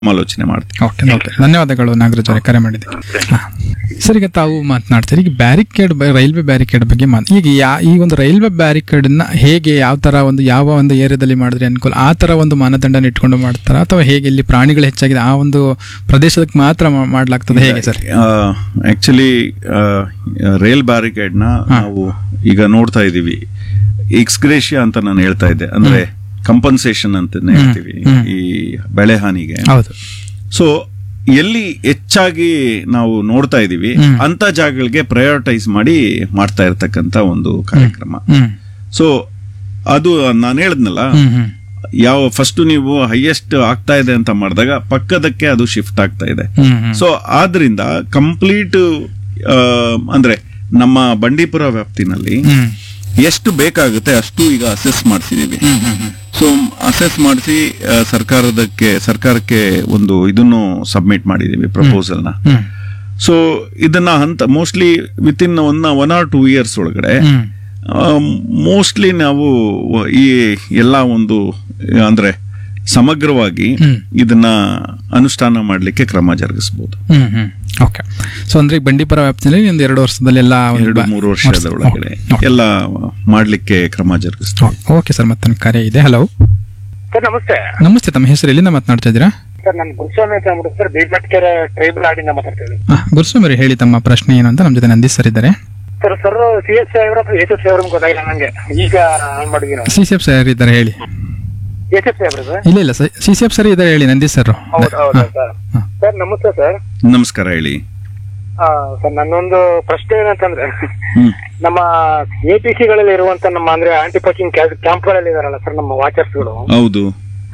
ಆಲೋಚನೆ ಮಾಡ್ತೀವಿ okay okay ಧನ್ಯವಾದಗಳು ನಾಗರಾಜ್ ಅವರೇ ಕರೆ ಮಾಡಿದ್ದಕ್ಕೆ ಹಾ. ಸರ್ ಈಗ ತಾವು ಮಾತನಾಡ್ತೀರಿ ಈಗ ಬ್ಯಾರಿಕೇಡ್ ರೈಲ್ವೆ ಬ್ಯಾರಿಕೇಡ್ ಬಗ್ಗೆ ಮಾತು ಈಗ ಯಾ ಈ ಒಂದು ರೈಲ್ವೆ ಬ್ಯಾರಿಕೇಡ್ನ ಹೇಗೆ ಯಾವ ತರ ಒಂದು ಯಾವ ಒಂದು ಏರಿಯಾದಲ್ಲಿ ಮಾಡಿದ್ರೆ ಅನುಕೂಲ ಆ ತರ ಒಂದು ಮಾನದಂಡನ ಇಟ್ಕೊಂಡು ಮಾಡ್ತಾರ ಅಥವಾ ಹೇಗೆ ಇಲ್ಲಿ ಪ್ರಾಣಿಗಳು ಹೆಚ್ಚಾಗಿದೆ ಆ ಒಂದು ಪ್ರದೇಶಕ್ಕೆ ಮಾತ್ರ ಮಾ- ಮಾಡ್ಲಾಗ್ತದೆ ಹೇಗೆ ಸರ್ ಆಕ್ಚುಲಿ ರೈಲ್ ಬ್ಯಾರಿಕೇಡ್ನ ನಾವು ಈಗ ನೋಡ್ತಾ ಇದ್ದೀವಿ ಎಕ್ಸ್ಗ್ರೇಷಿಯಾ ಅಂತ ನಾನು ಹೇಳ್ತಾ ಇದ್ದೆ ಅಂದ್ರೆ ಕಂಪನ್ಸೇಷನ್ ಅಂತ ಹೇಳ್ತೀವಿ ಈ ಬೆಳೆ ಹಾನಿಗೆ ಹೌದು ಸೊ ಎಲ್ಲಿ ಹೆಚ್ಚಾಗಿ ನಾವು ನೋಡ್ತಾ ಇದೀವಿ ಅಂತ ಜಾಗಗಳಿಗೆ ಪ್ರಯಾರಿಟೈಸ್ ಮಾಡಿ ಮಾಡ್ತಾ ಇರ್ತಕ್ಕಂತ ಒಂದು ಕಾರ್ಯಕ್ರಮ ಹ್ಮ್ ಸೊ ಅದು ನಾನು ಹೇಳಿದ್ನಲ್ಲ ಹ್ಮ್ ಹ್ಮ್ ಯಾವ ಫಸ್ಟ್ ನೀವು ಹೈಯೆಸ್ಟ್ ಆಗ್ತಾ ಇದೆ ಅಂತ ಮಾಡಿದಾಗ ಪಕ್ಕದಕ್ಕೆ ಅದು ಶಿಫ್ಟ್ ಆಗ್ತಾ ಇದೆ ಹ್ಮ್ ಹ್ಮ್ ಸೊ ಆದ್ರಿಂದ ಕಂಪ್ಲೀಟ್ ಅಂದ್ರೆ ನಮ್ಮ ಬಂಡೀಪುರ ವ್ಯಾಪ್ತಿನಲ್ಲಿ ಹ್ಮ್ ಎಷ್ಟು ಬೇಕಾಗುತ್ತೆ ಅಷ್ಟು ಈಗ ಅಸೆಸ್ ಮಾಡಿಸಿದೀವಿ ಸೊ ಅಸೆಸ್ ಮಾಡಿಸಿ ಸರ್ಕಾರದಕ್ಕೆ ಸರ್ಕಾರಕ್ಕೆ ಒಂದು ಇದನ್ನು ಸಬ್ಮಿಟ್ ಮಾಡಿದೀವಿ ಪ್ರಪೋಸಲ್ ನ ಹ್ಮ್ ಸೊ ಇದನ್ನ ಹಂತ mostly with in one one or two years ಒಳಗಡೆ ಹ್ಮ್ ಮೋಸ್ಟ್ಲಿ ನಾವು ಈ ಎಲ್ಲ ಒಂದು ಅಂದ್ರೆ ಸಮಗ್ರವಾಗಿ ಹ್ಮ್. ಇದನ್ನ ಅನುಷ್ಠಾನ ಮಾಡಲಿಕ್ಕೆ ಕ್ರಮ ಜರುಗಿಸಬಹುದು ಹ್ಮ್ ಹ್ಮ್ ಓಕೆ ಸೊ ಅಂದ್ರೆ ಈಗ ಬಂಡೀಪುರ ವ್ಯಾಪ್ತಿಯಲ್ಲಿ ಒಂದು ಎರಡು ವರ್ಷದಲ್ಲಿ ಎಲ್ಲ ಒಂದು ಎರಡು ಬಾ- ಮೂರು ವರ್ಷದ ಒಳಗಡೆ ಓಕೆ. ಎಲ್ಲ ಮಾಡ್ಲಿಕ್ಕೆ ಕ್ರಮ ಜರುಗಿಸ್ತೀವಿ ಓಕೆ ಸರ್ ಮತ್ತೊಂದು ಕರೆ ಇದೆ ಹಲೋ ಸರ್ ನಮಸ್ತೆ ನಮಸ್ತೆ ತಮ್ಮ ಹೆಸರು ಎಲ್ಲಿಂದ ಮಾತನಾಡ್ತಾ ಇದ್ದೀರಾ ಸರ್ ನಾನು ಗುರುಸ್ವಾಮಿ ಅಂತ ಅಂದ್ಬಿಟ್ಟು ಸರ್ ಬೀರ್ಮಟ್ಕೆರೆ ಟ್ರೈಬಲ್ ಆಡಿಂದ ಮಾತಾಡ್ತಾ ಇದ್ದೀನಿ ಹಾ, ಗುರುಸ್ವಾಮಿ ಹೇಳಿ ತಮ್ಮ ಪ್ರಶ್ನೆ ಏನು ಅಂತ ನಮ್ಮ ಜೊತೆ ನಂದೀಶ್ ಸರ್ ಇದ್ದಾರೆ ಸರ್ ಸರ್ ಸಿ ಎಸ್ ಅವರ ಎಸ್ ಎಸ್ ಅವರ ಗೊತ್ತಾಗಿಲ್ಲ ನಂಗೆ ಈಗ ಆನ್ ಮಾಡಿದ್ವಿ ನಾವು ಸಿ ಸಿ ಎಫ್ ಸರ್ ಇದ್ದಾರೆ ಹೇಳಿ ಎಸ್ ಎಸ್ ಅವರು ಸರ್ ಇಲ್ಲ ಇಲ್ಲ ಸಿ ಸಿ ಎಫ್ ಸರ್ ಇದ್ದಾರೆ ಹೇಳಿ ನಂದೀಶ್ ಸರ್ ಹೌದು ಹೌದು ಸರ್ ಹಾ. ಸರ್ ನಮಸ್ತೆ ಸರ್ ನಮಸ್ಕಾರ ಹೇಳಿ ಆ, ಸರ್ ನನ್ನೊಂದು ಪ್ರಶ್ನೆ ಏನಂತಂದ್ರೆ ಹ್ಮ್ ನಮ್ಮ ಎ ಪಿ ಸಿಗಳಲ್ಲಿ ಇರುವಂತ ನಮ್ಮ ಅಂದ್ರೆ ಆಂಟಿ ಪೋಚಿಂಗ್ ಕ್ಯಾಂಪ್ಗಳಲ್ಲಿ ಇದಾರಲ್ಲ ಸರ್ ನಮ್ಮ ವಾಚರ್ಸ್ಗಳು ಹೌದು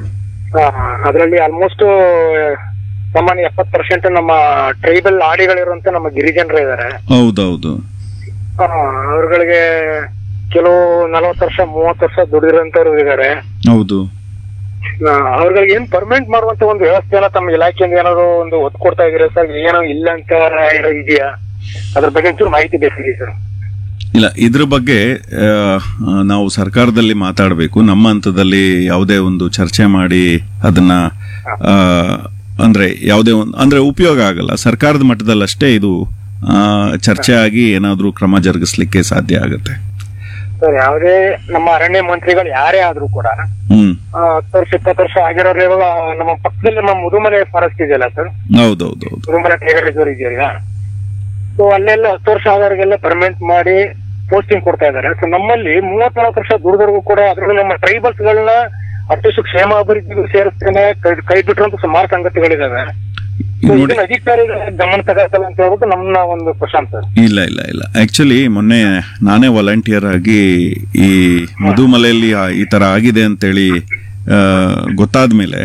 ಅದರಲ್ಲಿ ಆಲ್ಮೋಸ್ಟ್ ಸಾಮಾನ್ಯ ಎಪ್ಪತ್ತು ಪರ್ಸೆಂಟ್ ನಮ್ಮ ಟ್ರೈಬಲ್ ಆಡಿಗಳಿರುವಂತ ನಮ್ಮ ಗಿರಿಜನರು ಇದ್ದಾರೆ ಹೌದೌದು ಅವ್ರಗಳಿಗೆ ಕೆಲವು ನಲವತ್ತು ವರ್ಷ ಮೂವತ್ತು ವರ್ಷ ದುಡಿದಿರೋಂಥವ್ರು ಇದ್ದಾರೆ ಹೌದು ಆ, ಅವ್ರಿಗೆ ಏನ್ ಪರ್ಮನೆಂಟ್ ಮಾಡುವಂತ ಒಂದು ವ್ಯವಸ್ಥೆನ ತಮ್ಮ ಇಲಾಖೆಯಿಂದ ಏನಾದ್ರು ಒಂದು ಒತ್ತು ಕೊಡ್ತಾ ಇದೀರಾ ಸರ್ ಏನೋ ಇಲ್ಲ ಅಂತ ಏನೋ ಇದೆಯಾ ಅದ್ರ ಬಗ್ಗೆ ಒಂಚೂರು ಮಾಹಿತಿ ಬೇಕಾಗಿದೆ ಸರ್ ಇಲ್ಲ ಇದ್ರ ಬಗ್ಗೆ ಆ, ನಾವು ಸರ್ಕಾರದಲ್ಲಿ ಮಾತಾಡಬೇಕು ನಮ್ಮ ಹಂತದಲ್ಲಿ ಯಾವುದೇ ಒಂದು ಚರ್ಚೆ ಮಾಡಿ ಅದನ್ನ ಆ, ಅಂದ್ರೆ ಯಾವುದೇ ಒಂದು ಅಂದ್ರೆ ಉಪಯೋಗ ಆಗಲ್ಲ ಸರ್ಕಾರದ ಮಟ್ಟದಲ್ಲಷ್ಟೇ ಇದು ಆ, ಚರ್ಚೆ ಆಗಿ ಏನಾದ್ರೂ ಕ್ರಮ ಜರುಗಿಸ್ಲಿಕ್ಕೆ ಸಾಧ್ಯ ಆಗುತ್ತೆ ಸರ್ ಯಾವುದೇ ನಮ್ಮ ಅರಣ್ಯ ಮಂತ್ರಿಗಳು ಯಾರೇ ಆದ್ರೂ ಕೂಡ ಹ್ಮ್ ಆ, ಹತ್ತು ವರ್ಷ ಇಪ್ಪತ್ತು ವರ್ಷ ಆಗಿರೋರು ಇವಾಗ ನಮ್ಮ ಪಕ್ಕದಲ್ಲಿ ನಮ್ಮ ಮುದುಮಲೆ ಫಾರೆಸ್ಟ್ ಇದೆಯಲ್ಲ ಸರ್ ಹೌದೌದೌದು ಮುದುಮಲೆ ಟೈಗರ್ ರಿಸರ್ವ್ ಇದೆಯಲ್ಲ ಸೊ ಅಲ್ಲೆಲ್ಲ ಹತ್ತು ವರ್ಷ ಆದವ್ರಿಗೆಲ್ಲ ಪರ್ಮನೆಂಟ್ ಮಾಡಿ ಪೋಸ್ಟಿಂಗ್ ಕೊಡ್ತಾ ಇದ್ದಾರೆ ಸೊ ನಮ್ಮಲ್ಲಿ ಮೂವತ್ನಾಲ್ಕು ವರ್ಷ ದುಡಿದವ್ರಿಗೂ ಕೂಡ ಅದ್ರಲ್ಲೂ ನಮ್ಮ ಟ್ರೈಬಲ್ಸ್ ಗಳನ್ನ ಅಷ್ಟು ಕ್ಷೇಮ ಅಭಿವೃದ್ಧಿಗೂ ಸೇರಿಸ್ತೇನೆ ಕೈ- ಕೈ ಬಿಟ್ಟಿರುವಂತ ಸುಮಾರು ಸಂಗತಿಗಳಿದಾವೆ ಈಗ So ನೋಡಿ ಇದನ್ನ ಅಧಿಕಾರಿಗಳ ಗಮನ ತಗೋತಲ್ಲ ಅಂತ ಹೇಳ್ಬಿಟ್ಟು ನಮ್ಮ ಒಂದು ಪ್ರಶಾಂತ್ ಸರ್ ಇಲ್ಲ ಇಲ್ಲ ಇಲ್ಲ ಆಕ್ಚುಲಿ ಮೊನ್ನೆ ನಾನೇ ವಾಲಂಟಿಯರ್ ಆಗಿ ಈ ಮಧುಮಲೆಯಲ್ಲಿ ಆ- ಈ ತರ ಆಗಿದೆ ಅಂತೇಳಿ ಆ, ಗೊತ್ತಾದ ಮೇಲೆ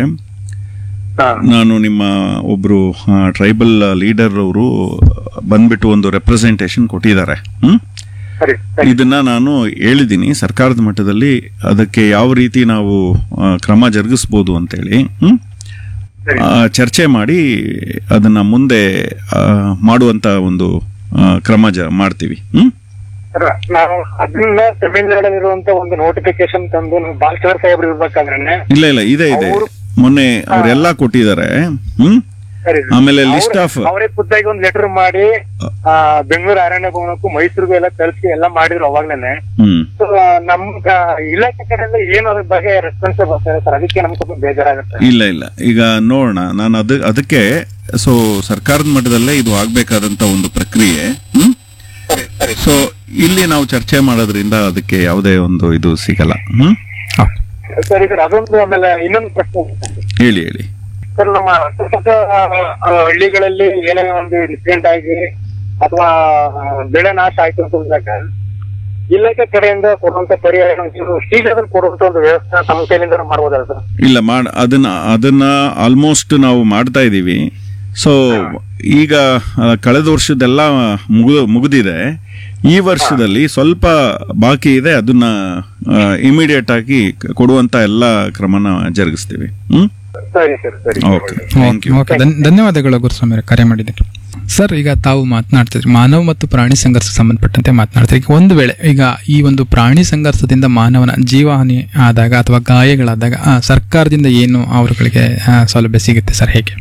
ನಾನು ನಿಮ್ಮ ಒಬ್ರು ಟ್ರೈಬಲ್ ಲೀಡರ್ ಅವರು ಬಂದ್ಬಿಟ್ಟು ಒಂದು ರೆಪ್ರೆಸೆಂಟೇಷನ್ ಕೊಟ್ಟಿದ್ದಾರೆ ಹ್ಮ್ ಸರಿ ಸರಿ ಇದನ್ನ ನಾನು ಹೇಳಿದ್ದೀನಿ ಸರ್ಕಾರದ ಮಟ್ಟದಲ್ಲಿ ಅದಕ್ಕೆ ಯಾವ ರೀತಿ ನಾವು ಆ, ಕ್ರಮ ಜರುಗಿಸ್ಬೋದು ಅಂತೇಳಿ ಹ್ಮ್ ಸರಿ. ಆ, ಚರ್ಚೆ ಮಾಡಿ ಅದನ್ನ ಮುಂದೆ ಆ, ಮಾಡುವಂತ ಒಂದು ಆ, ಕ್ರಮ ಜ ಮಾಡ್ತೀವಿ ಹ್ಮ್ ಸರ್, ನಾವು ಅದನ್ನ ತಮಿಳ್ನಾಡಲ್ಲಿರುವಂತ ಒಂದು ನೋಟಿಫಿಕೇಶನ್ ತಂದು ನಾವು ಬಾಲಚಂದ್ರ ಸಾಹೇಬ್ರು ಇರ್ಬೇಕಾದ್ರೆ ಇಲ್ಲ ಇಲ್ಲ ಇದೆ ಇದೆ ಅವ್ರು- ಮೊನ್ನೆ ಅವರೆಲ್ಲ ಕೊಟ್ಟಿದ್ದಾರೆ ಹ್ಮ್ ಸರಿ ಆಮೇಲೆ ಲಿಸ್ಟ್ ಆಫ್ ಅವರೇ ಖುದ್ದಾಗಿ ಒಂದು ಲೆಟರ್ ಮಾಡಿ ಆ, ಬೆಂಗಳೂರು ಅರಣ್ಯ ಭವನಕ್ಕೂ ಮೈಸೂರಿಗೂ ಎಲ್ಲ ಕಳಿಸಿ ಎಲ್ಲ ಮಾಡಿದ್ರು ಅವಾಗ್ಲೇನೆ ಹ್ಮ್ So, ನಮ್ ಆ, ಇಲಾಖೆ ಕಡೆಯಿಂದ ಏನು ಅದ್ರ ಬಗ್ಗೆ ರೆಸ್ಪಾನ್ಸ್ ಬರ್ತಾರೆ ಸರ್ ಅದಕ್ಕೆ ನಮ್ಗೆ ಸ್ವಲ್ಪ ಬೇಜಾರಾಗುತ್ತೆ ಇಲ್ಲ ಇಲ್ಲ ಈಗ ನೋಡೋಣ ನಾನು ಅದ ಅದಕ್ಕೆ ಸೊ ಸರ್ಕಾರದ ಮಟ್ಟದಲ್ಲೇ ಇದು ಆಗ್ಬೇಕಾದಂತ ಒಂದು ಪ್ರಕ್ರಿಯೆ ಹ್ಮ್ ಸರಿ ಸರಿ ಸೊ ಇಲ್ಲಿ ನಾವು ಚರ್ಚೆ ಮಾಡೋದ್ರಿಂದ ಅದಕ್ಕೆ ಯಾವುದೇ ಒಂದು ಇದು ಸಿಗಲ್ಲ ಹ್ಮ್ ಓಕೆ ಸರಿ ಸರ್ ಅದೊಂದು ಆಮೇಲೆ ಇನ್ನೊಂದು ಪ್ರಶ್ನೆ ಇದೆ ಸರ್. ಹೇಳಿ ಹೇಳಿ ಸರ್ ನಮ್ಮ ಅಕ್ಕಪಕ್ಕ, ಆ, ಆ, ಹಳ್ಳಿಗಳಲ್ಲಿ ಏನೇ ಒಂದು ಇನ್ಸಿಡೆಂಟ್ ಆಗಿ ಅಥವಾ ಬೆಳೆ ನಾಶ ಆಯ್ತು ಅಂತ ಅಂದಾಗ ಇಲಾಖೆ ಕಡೆಯಿಂದ ಕೊಡುವಂತ ಪರಿಹಾರ ಒಂಚೂರು ಶೀಘ್ರದಲ್ಲಿ ಕೊಡುವಂತ ಒಂದು ವ್ಯವಸ್ಥೆ ತಮ್ಮ ಕೈಲಿಂದ ಮಾಡ್ಬೋದಲ್ಲ ಸರ್ ಇಲ್ಲ ಮಾಡ್ ಅದನ್ನ ಅದನ್ನ ಆಲ್ಮೋಸ್ಟ್ ನಾವು ಮಾಡ್ತಾ ಇದ್ದೀವಿ ಸೊ ಈಗ ಆ, ಕಳೆದ ವರ್ಷದೆಲ್ಲ ಮುಗಿದು ಮುಗಿದಿದೆ ಈ ವರ್ಷದಲ್ಲಿ ಸ್ವಲ್ಪ ಬಾಕಿ ಇದೆ ಅದನ್ನ ಇಮಿಡಿಯೇಟ್ ಆಗಿ ಕೊಡುವಂತ ಎಲ್ಲ ಕ್ರಮನ ಜರುಗಿಸ್ತೀವಿ ಹ್ಮ್ ಸರಿ ಸರ್ ಸರಿ ಓಕೆ ಥ್ಯಾಂಕ್ ಯು ಓಕೆ ಧನ್- ಧನ್ಯವಾದಗಳು ಗುರುಸ್ವಾಮಿ ಅವರೇ ಕರೆ ಮಾಡಿದ್ದಕ್ಕೆ ಸರ್ ಈಗ ತಾವು ಮಾತನಾಡ್ತಿದ್ರಿ ಮಾನವ ಮತ್ತು ಪ್ರಾಣಿ ಸಂಘರ್ಷ ಸಂಬಂಧಪಟ್ಟಂತೆ ಮಾತನಾಡ್ತೀರಿ ಈಗ ಒಂದು ವೇಳೆ ಈಗ ಈ ಒಂದು ಪ್ರಾಣಿ ಸಂಘರ್ಷದಿಂದ ಮಾನವನ ಜೀವಹಾನಿ ಆದಾಗ ಅಥವಾ ಗಾಯಗಳಾದಾಗ ಆ, ಸರ್ಕಾರದಿಂದ ಏನು ಅವರುಗಳಿಗೆ ಆ, ಸೌಲಭ್ಯ ಸಿಗುತ್ತೆ ಸರ್ ಹೇಗೆ